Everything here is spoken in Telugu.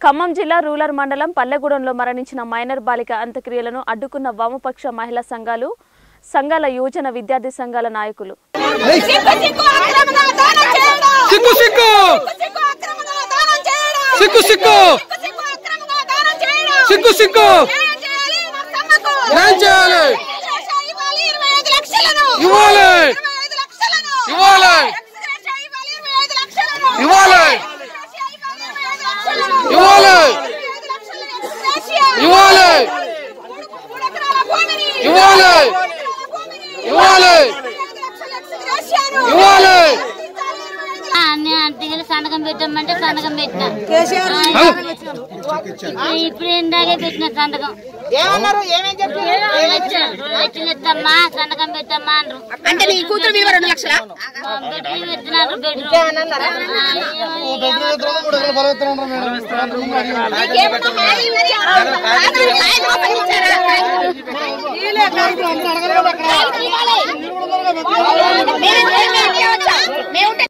ఖమ్మం జిల్లా రూరల్ మండలం పల్లెగూడెంలో మరణించిన మైనర్ బాలిక అంత్యక్రియలను అడ్డుకున్న వామపక్ష మహిళా సంఘాలు సంఘాల యువజన విద్యార్థి సంఘాల నాయకులు సిక్కు సిక్కు సిక్కు సిక్కు సిక్కు సిక్కు ఏం చేయాలి ఇవ్వాలి ఇవ్వాలి ఇవ్వాలి ఇవ్వాలి ఇవ్వాలి ఇవ్వాలి ఇవ్వాలి ఇవ్వాలి అన్ని అంటికలు సంతకం పెట్టమంటే సంతకం పెట్టినా ఆ, ఇప్పుడు ఇందాకే పెట్టిన సంతకం ఏమన్నారు ఏమేం చెప్పారు రెండు లక్షలు రెండు లక్షలు ఇస్తామ్మా సంతకం పెట్టమ్మా అన్నారు అంటే నీ కూతురు మీద రెండు లక్షల ఆ, బెడ్రూమ్ పెట్టినారు బెడ్రూమ్ మేము